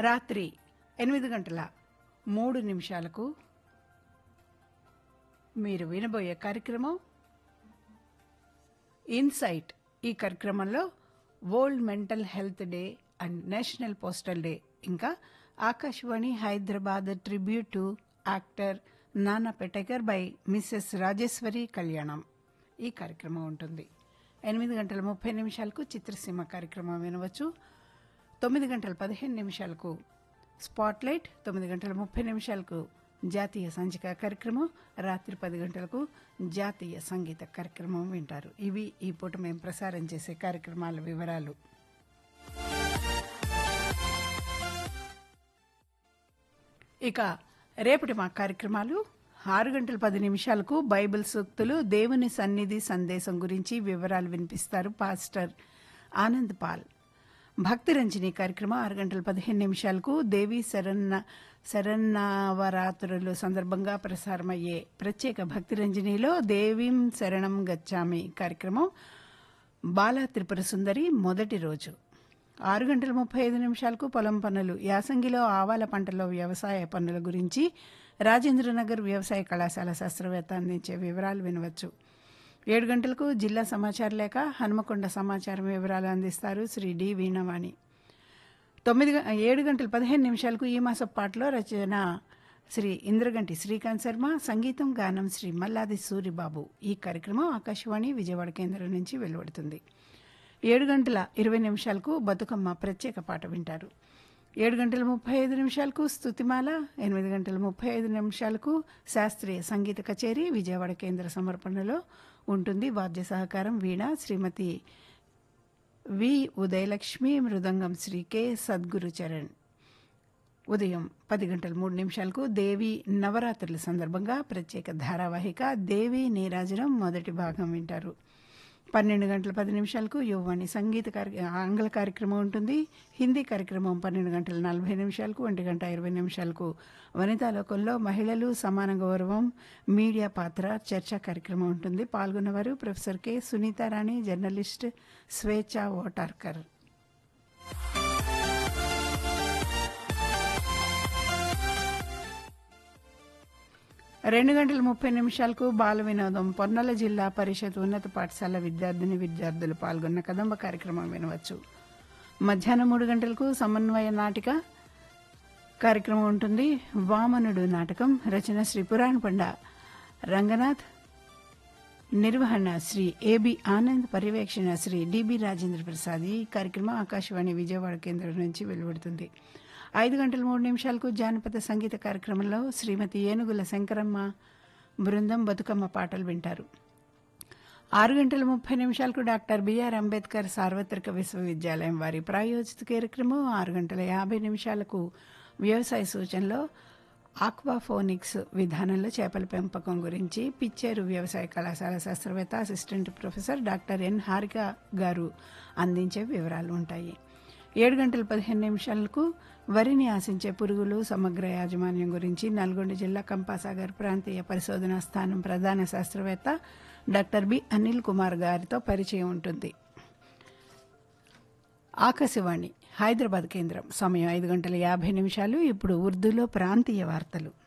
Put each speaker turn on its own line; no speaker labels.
రాత్రి ఎనిమిది గంటల మూడు నిమిషాలకు మీరు వినబోయే కార్యక్రమం ఇన్సైట్ ఈ కార్యక్రమంలో world mental health day and national postal day ఇంకా Akashvani Hyderabad tribute to actor Nana Patekar by missus Rajeshwari కళ్యాణం ఈ కార్యక్రమం ఉంటుంది ఎనిమిది గంటల ముప్పై నిమిషాలకు చిత్రసీమ కార్యక్రమం వినవచ్చు తొమ్మిది గంటల పదిహేను నిమిషాలకు స్పాట్లైట్ తొమ్మిది గంటల ముప్పై నిమిషాలకు జాతీయ సంచిక కార్యక్రమం రాత్రి పది గంటలకు జాతీయ సంగీత కార్యక్రమం వింటారు ఇవి ఈ పూట మేము ప్రసారం చేసే కార్యక్రమాల వివరాలు ఇక రేపటి మా కార్యక్రమాలు ఆరు గంటల పది నిమిషాలకు బైబిల్ సూక్తులు దేవుని సన్నిధి సందేశం గురించి వివరాలు వినిపిస్తారు పాస్టర్ ఆనంద్ పాల్ భక్తి రంజని కార్యక్రమం ఆరు గంటల పదిహేను నిమిషాలకు దేవి శరన్న శరన్నవరాత్రులు సందర్భంగా ప్రసారమయ్యే ప్రత్యేక భక్తి రంజనిలో దేవీం శరణం గచ్చామి కార్యక్రమం బాలా త్రిపుర సుందరి మొదటి రోజు ఆరు గంటల ముప్పై ఐదు నిమిషాలకు పొలం పనులు యాసంగిలో ఆవాల పంటలో వ్యవసాయ పనుల గురించి రాజేంద్రనగర్ వ్యవసాయ కళాశాల శాస్త్రవేత్త అందించే వివరాలు వినవచ్చు ఏడు గంటలకు జిల్లా సమాచార లేఖ హనుమకొండ సమాచారం వివరాలు అందిస్తారు శ్రీ డి వీణవాణి తొమ్మిది గ- ఏడు గంటల పదిహేను నిమిషాలకు ఈ మాస పాటలో రచన శ్రీ ఇంద్రగంటి శ్రీకాంత్ శర్మ సంగీతం గానం శ్రీ మల్లాది సూరిబాబు ఈ కార్యక్రమం ఆకాశవాణి విజయవాడ కేంద్రం నుంచి వెలువడుతుంది ఏడు గంటల ఇరవై నిమిషాలకు బతుకమ్మ ప్రత్యేక పాట వింటారు ఏడు గంటల ముప్పై ఐదు నిమిషాలకు స్తుతిమాల ఎనిమిది గంటల ముప్పై ఐదు నిమిషాలకు శాస్త్రీయ సంగీత కచేరీ విజయవాడ కేంద్ర సమర్పణలో ఉంటుంది వాద్య సహకారం వీణ శ్రీమతి వి ఉదయలక్ష్మి మృదంగం శ్రీ కె సద్గురు చరణ్ ఉదయం పది గంటల మూడు నిమిషాలకు దేవి నవరాత్రుల సందర్భంగా ప్రత్యేక ధారావాహిక దేవి నీరాజనం మొదటి భాగం వింటారు పన్నెండు గంటల పది నిమిషాలకు యువవాణి సంగీత కార్య ఆంగ్ల కార్యక్రమం ఉంటుంది హిందీ కార్యక్రమం పన్నెండు గంటల నలభై నిమిషాలకు ఒంటి గంట ఇరవై నిమిషాలకు వనితా లోకంలో మహిళలు సమాన గౌరవం మీడియా పాత్ర చర్చా కార్యక్రమం ఉంటుంది పాల్గొన్నవారు professor K Sunitharani journalist Swechha Votarkar రెండు గంటల ముప్పై నిమిషాలకు బాల వినోదం పొన్నల జిల్లా పరిషత్ ఉన్నత పాఠశాల విద్యార్థిని విద్యార్థులు పాల్గొన్న కదంబ కార్యక్రమం వినవచ్చు మధ్యాహ్నం మూడు గంటలకు సమన్వయ నాటిక కార్యక్రమం ఉంటుంది వామనుడు నాటకం రచన శ్రీ పురాణ పండ రంగనాథ్ నిర్వహణ శ్రీ ఏబి ఆనంద్ పర్యవేక్షణ శ్రీ డిబి రాజేంద్ర ప్రసాద్ ఈ కార్యక్రమం ఆకాశవాణి విజయవాడ కేంద్రం నుంచి వెలువడుతుంది ఐదు గంటల మూడు నిమిషాలకు జానపద సంగీత కార్యక్రమంలో శ్రీమతి ఏనుగుల శంకరమ్మ బృందం బతుకమ్మ పాటలు వింటారు ఆరు గంటల ముప్పై నిమిషాలకు డాక్టర్ బిఆర్ అంబేద్కర్ సార్వత్రిక విశ్వవిద్యాలయం వారి ప్రాయోజిత కార్యక్రమం ఆరు గంటల యాభై నిమిషాలకు వ్యవసాయ సూచనలో ఆక్వాఫోనిక్స్ విధానంలో చేపల పెంపకం గురించి పిచ్చేరు వ్యవసాయ కళాశాల శాస్త్రవేత్త assistant professor doctor N Harika garu అందించే వివరాలు ఉంటాయి ఏడు గంటల పదిహేను నిమిషాలకు వరిని ఆశించే పురుగులు సమగ్ర యాజమాన్యం గురించి నల్గొండ జిల్లా కంపాసాగర్ ప్రాంతీయ పరిశోధనా స్థానం ప్రధాన శాస్త్రవేత్త డాక్టర్ బి అనిల్ కుమార్ గారితో పరిచయం ఉంటుంది ఆకాశవాణి హైదరాబాద్ కేంద్రం సమయం ఐదు గంటల యాభై నిమిషాలు ఇప్పుడు ఉర్దూలో ప్రాంతీయ వార్తలు